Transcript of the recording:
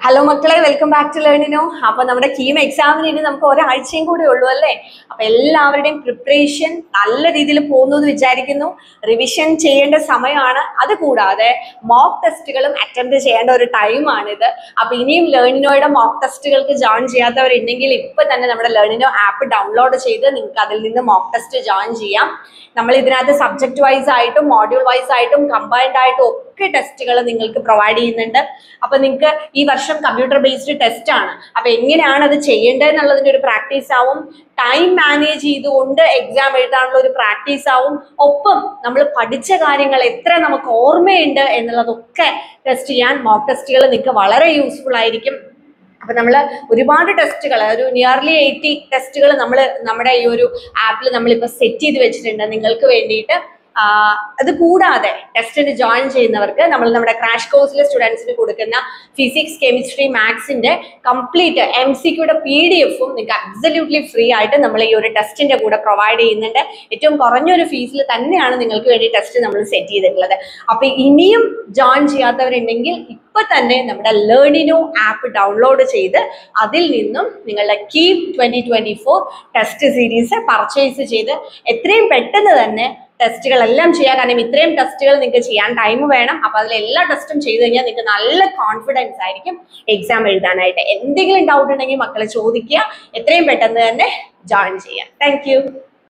hello മക്കളെ welcome back to Learnino അപ്പൊ നമ്മുടെ കീം എക്സാമിന് ഇനി നമുക്ക് ഒരാഴ്ചയും കൂടെ ഉള്ളൂ അല്ലേ അപ്പൊ എല്ലാവരുടെയും പ്രിപ്പറേഷൻ നല്ല രീതിയിൽ പോകുന്നു എന്ന് വിചാരിക്കുന്നു റിവിഷൻ ചെയ്യേണ്ട സമയമാണ് അത് കൂടാതെ മോക്ക് ടെസ്റ്റുകളും അറ്റംപ്റ്റ് ചെയ്യേണ്ട ഒരു ടൈമാണിത് അപ്പൊ ഇനിയും ലേണിനോയുടെ മോക്ക് ടെസ്റ്റുകൾക്ക് ജോയിൻ ചെയ്യാത്തവരുണ്ടെങ്കിൽ ഇപ്പൊ തന്നെ നമ്മുടെ ലേണിനോ ആപ്പ് ഡൗൺലോഡ് ചെയ്ത് നിങ്ങൾക്ക് അതിൽ നിന്ന് മോക്ക് ടെസ്റ്റ് ജോയിൻ ചെയ്യാം നമ്മൾ ഇതിനകത്ത് സബ്ജക്ട് വൈസ് ആയിട്ടും മോഡ്യൂൾ വൈസ് ആയിട്ടും കമ്പൈൻഡ് ആയിട്ടും ഒക്കെ ടെസ്റ്റുകൾ നിങ്ങൾക്ക് പ്രൊവൈഡ് ചെയ്യുന്നുണ്ട് അപ്പൊ നിങ്ങൾക്ക് ഈ വർഷം കമ്പ്യൂട്ടർ ബേസ്ഡ് ടെസ്റ്റ് ആണ് അപ്പൊ എങ്ങനെയാണ് അത് ചെയ്യേണ്ടത് എന്നുള്ളതിന്റെ ഒരു പ്രാക്ടീസ് ആവും ടൈം മാനേജ് ചെയ്തുകൊണ്ട് എക്സാം എഴുതാനുള്ള ഒരു പ്രാക്ടീസ് ആവും ഒപ്പം നമ്മൾ പഠിച്ച കാര്യങ്ങൾ എത്ര നമുക്ക് ഓർമ്മയുണ്ട് എന്നുള്ളതൊക്കെ ടെസ്റ്റ് ചെയ്യാൻ മോക്ക് ടെസ്റ്റുകൾ നിങ്ങൾക്ക് വളരെ യൂസ്ഫുൾ ആയിരിക്കും അപ്പൊ നമ്മൾ ഒരുപാട് ടെസ്റ്റുകൾ ഒരു നിയർലി എയ്റ്റി ടെസ്റ്റുകൾ നമ്മൾ നമ്മുടെ ഈ ഒരു ആപ്പിൽ നമ്മളിപ്പോൾ സെറ്റ് ചെയ്ത് വെച്ചിട്ടുണ്ട് നിങ്ങൾക്ക് വേണ്ടിയിട്ട് ആഹ് അത് കൂടാതെ ടെസ്റ്റിന് ജോയിൻ ചെയ്യുന്നവർക്ക് നമ്മൾ നമ്മുടെ ക്രാഷ് കോഴ്സിലെ സ്റ്റുഡൻസിന് കൊടുക്കുന്ന ഫിസിക്സ് കെമിസ്ട്രി മാത്സിന്റെ കംപ്ലീറ്റ് എം സിക്യുടെ പി ഡി എഫും നിങ്ങൾക്ക് അബ്സല്യൂട്ട്ലി ഫ്രീ ആയിട്ട് നമ്മൾ ഈ ഒരു ടെസ്റ്റിന്റെ കൂടെ പ്രൊവൈഡ് ചെയ്യുന്നുണ്ട് ഏറ്റവും കുറഞ്ഞൊരു ഫീസിൽ തന്നെയാണ് നിങ്ങൾക്ക് വേണ്ടി ടെസ്റ്റ് നമ്മൾ സെറ്റ് ചെയ്തിട്ടുള്ളത് അപ്പൊ ഇനിയും ജോയിൻ ചെയ്യാത്തവരുണ്ടെങ്കിൽ ഇപ്പൊ തന്നെ നമ്മുടെ ലേണിനോ ആപ്പ് ഡൗൺലോഡ് ചെയ്ത് അതിൽ നിന്നും നിങ്ങളുടെ KEAM twenty twenty four test series purchase ചെയ്ത് എത്രയും പെട്ടെന്ന് തന്നെ ടെസ്റ്റുകളെല്ലാം ചെയ്യാം കാരണം ഇത്രയും ടെസ്റ്റുകൾ നിങ്ങൾക്ക് ചെയ്യാൻ ടൈം വേണം അപ്പൊ അതിൽ എല്ലാ ടെസ്റ്റും ചെയ്ത് കഴിഞ്ഞാൽ നിങ്ങൾക്ക് നല്ല കോൺഫിഡൻസ് ആയിരിക്കും എക്സാം എഴുതാനായിട്ട് എന്തെങ്കിലും ഡൗട്ട് ഉണ്ടെങ്കിൽ മക്കളെ ചോദിക്കുക എത്രയും പെട്ടെന്ന് തന്നെ ജോയിൻ ചെയ്യാം താങ്ക്